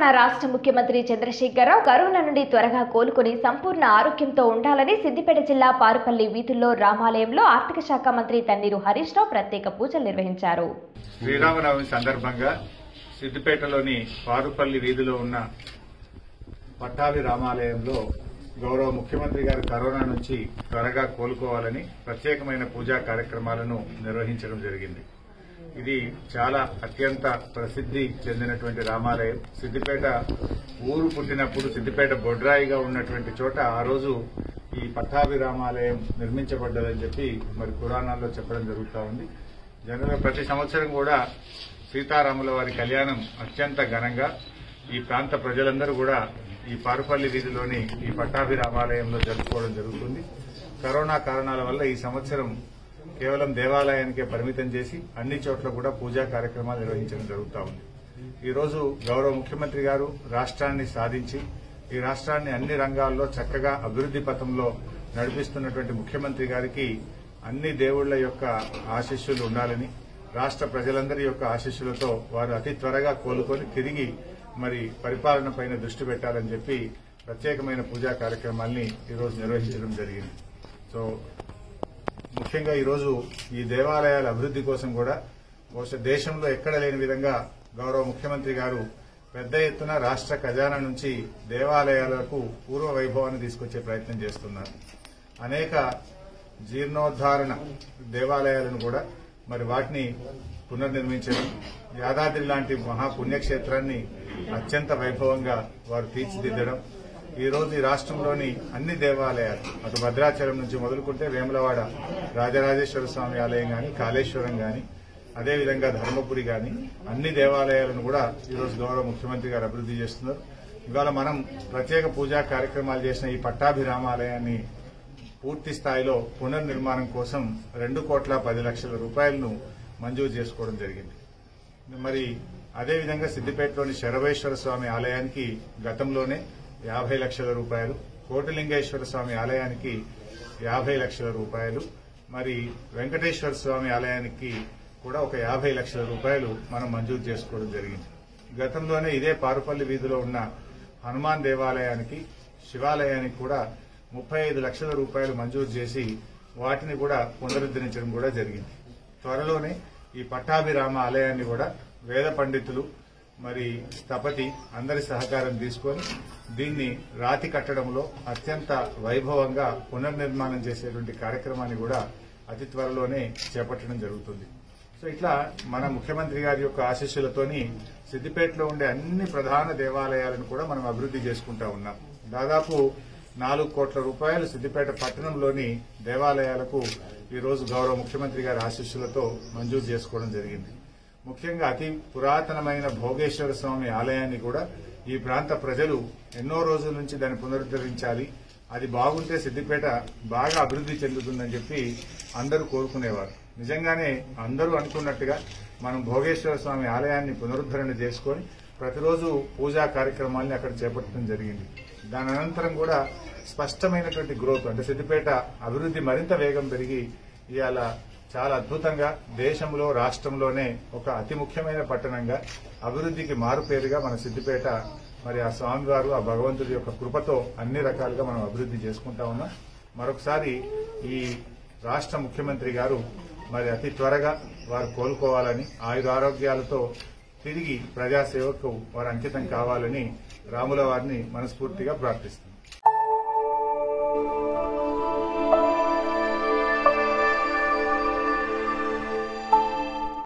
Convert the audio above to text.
తెలంగాణ రాష్ట్ర ముఖ్యమంత్రి చంద్రశేఖరరావు కరోనా నుండి త్వరగా కోలుకొని సంపూర్ణ ఆరోగ్యంతో ఉండాలని సిద్దిపేట జిల్లా పారుపల్లి వీధుల్లో రామాలయంలో ఆర్థిక శాఖ మంత్రి తన్నీరు హరీష్ రావు ప్రత్యేక పూజలు నిర్వహించారు శ్రీరామనవమి సందర్భంగా సిద్దిపేటలోని పారుపల్లి వీధిలో ఉన్న పట్టాభి రామాలయంలో గౌరవ ముఖ్యమంత్రి గారు కరోనా నుంచి త్వరగా కోలుకోవాలని ప్రత్యేకమైన పూజా కార్యక్రమాలను నిర్వహించడం జరిగింది ఇది చాలా అత్యంత ప్రసిద్ధి చెందినటువంటి రామాలయం సిద్దిపేట ఊరు పుట్టినప్పుడు సిద్దిపేట బొడ్రాయిగా ఉన్నటువంటి చోట ఆ రోజు ఈ పట్టాభి రామాలయం నిర్మించబడ్డదని చెప్పి మరి పురాణాల్లో చెప్పడం జరుగుతూ ఉంది జనరల్గా ప్రతి సంవత్సరం కూడా సీతారాముల వారి కళ్యాణం అత్యంత ఘనంగా ఈ ప్రాంత ప్రజలందరూ కూడా ఈ పారుపల్లి వీధిలోని ఈ పట్టాభి రామాలయంలో జరుపుకోవడం జరుగుతుంది కరోనా కారణాల వల్ల ఈ సంవత్సరం కేవలం దేవాలయానికే పరిమితం చేసి అన్ని చోట్ల కూడా పూజా కార్యక్రమాలు నిర్వహించడం జరుగుతూ ఉంది ఈ రోజు గౌరవ ముఖ్యమంత్రి గారు రాష్ట్రాన్ని సాధించి ఈ రాష్ట్రాన్ని అన్ని రంగాల్లో చక్కగా అభివృద్ది పథంలో నడిపిస్తున్నటువంటి ముఖ్యమంత్రి గారికి అన్ని దేవుళ్ల యొక్క ఆశీస్సులు ఉండాలని రాష్ట్ర ప్రజలందరి యొక్క ఆశీస్సులతో వారు అతి త్వరగా కోలుకొని తిరిగి మరి పరిపాలన పైన దృష్టి పెట్టాలని చెప్పి ప్రత్యేకమైన పూజా కార్యక్రమాల్ని ఈరోజు నిర్వహించడం జరిగింది సో ముఖ్యంగా ఈరోజు ఈ దేవాలయాల అభివృద్ది కోసం కూడా బహుశా దేశంలో ఎక్కడ లేని విధంగా గౌరవ ముఖ్యమంత్రి గారు పెద్ద ఎత్తున రాష్ట్ర ఖజానా నుంచి దేవాలయాలకు పూర్వ వైభవాన్ని తీసుకొచ్చే ప్రయత్నం చేస్తున్నారు అనేక జీర్ణోద్ధారణ దేవాలయాలను కూడా మరి వాటిని పునర్నిర్మించడం యాదాద్రి లాంటి మహాపుణ్యక్షేత్రాన్ని అత్యంత వైభవంగా వారు తీర్చిదిద్దడం ఈ రోజు ఈ రాష్ట్రంలోని అన్ని దేవాలయాలు అటు భద్రాచలం నుంచి మొదలుకుంటే వేములవాడ రాజరాజేశ్వర స్వామి ఆలయం గాని కాళేశ్వరం గాని అదేవిధంగా ధర్మపురి గాని అన్ని దేవాలయాలను కూడా ఈ రోజు గౌరవ ముఖ్యమంత్రి గారు అభివృద్ది చేస్తున్నారు ఇవాళ మనం ప్రత్యేక పూజా కార్యక్రమాలు చేసిన ఈ పట్టాభిరామాలయాన్ని పూర్తి స్థాయిలో పునర్నిర్మాణం కోసం రెండు కోట్ల పది లక్షల రూపాయలను మంజూరు చేసుకోవడం జరిగింది మరి అదేవిధంగా సిద్దిపేటలోని శరవేశ్వర స్వామి ఆలయానికి గతంలోనే యాభై లక్షల రూపాయలు కోటిలింగేశ్వర స్వామి ఆలయానికి యాభై లక్షల రూపాయలు మరి వెంకటేశ్వర స్వామి ఆలయానికి కూడా ఒక యాభై లక్షల రూపాయలు మనం మంజూరు చేసుకోవడం జరిగింది గతంలోనే ఇదే పారుపల్లి వీధిలో ఉన్న హనుమాన్ దేవాలయానికి శివాలయానికి కూడా ముప్పై ఐదు లక్షల రూపాయలు మంజూరు చేసి వాటిని కూడా పునరుద్దరించడం కూడా జరిగింది త్వరలోనే ఈ పట్టాభిరామ ఆలయాన్ని కూడా వేద పండితులు మరి స్థపతి అందరి సహకారం తీసుకొని దీన్ని రాతి కట్టడంలో అత్యంత వైభవంగా పునర్నిర్మాణం చేసేటువంటి కార్యక్రమాన్ని కూడా అతి త్వరలోనే చేపట్టడం జరుగుతుంది సో ఇట్లా మన ముఖ్యమంత్రి గారి యొక్క ఆశీస్సులతోని సిద్దిపేటలో ఉండే అన్ని ప్రధాన దేవాలయాలను కూడా మనం అభివృద్ది చేసుకుంటా ఉన్నాం దాదాపు నాలుగు కోట్ల రూపాయలు సిద్దిపేట పట్టణంలోని దేవాలయాలకు ఈ రోజు గౌరవ ముఖ్యమంత్రి గారి ఆశీస్సులతో మంజూరు చేసుకోవడం జరిగింది ముఖ్యంగా అతి పురాతనమైన భోగేశ్వర స్వామి ఆలయాన్ని కూడా ఈ ప్రాంత ప్రజలు ఎన్నో రోజుల నుంచి దాన్ని పునరుద్ధరించాలి అది బాగుంటే సిద్దిపేట బాగా అభివృద్ది చెందుతుందని చెప్పి అందరూ కోరుకునేవారు నిజంగానే అందరూ అనుకున్నట్టుగా మనం భోగేశ్వర స్వామి ఆలయాన్ని పునరుద్ధరణ చేసుకొని ప్రతిరోజు పూజా కార్యక్రమాల్ని అక్కడ చేపట్టడం జరిగింది దాని అనంతరం కూడా స్పష్టమైనటువంటి గ్రోత్ అంటే సిద్దిపేట అభివృద్ది మరింత వేగం పెరిగి ఇవాళ చాలా అద్భుతంగా దేశంలో రాష్ట్రంలోనే ఒక అతి ముఖ్యమైన పట్టణంగా అభివృద్దికి మారుపేరుగా మన సిద్దిపేట మరి ఆ స్వామివారు ఆ భగవంతుడి యొక్క కృపతో అన్ని రకాలుగా మనం అభివృద్ది చేసుకుంటా ఉన్నాం మరొకసారి ఈ రాష్ట్ర ముఖ్యమంత్రి గారు మరి అతి త్వరగా వారు కోలుకోవాలని ఆయురారోగ్యాలతో తిరిగి ప్రజాసేవకు వారు అంకితం కావాలని రాముల వారిని మనస్ఫూర్తిగా ప్రార్థిస్తున్నాం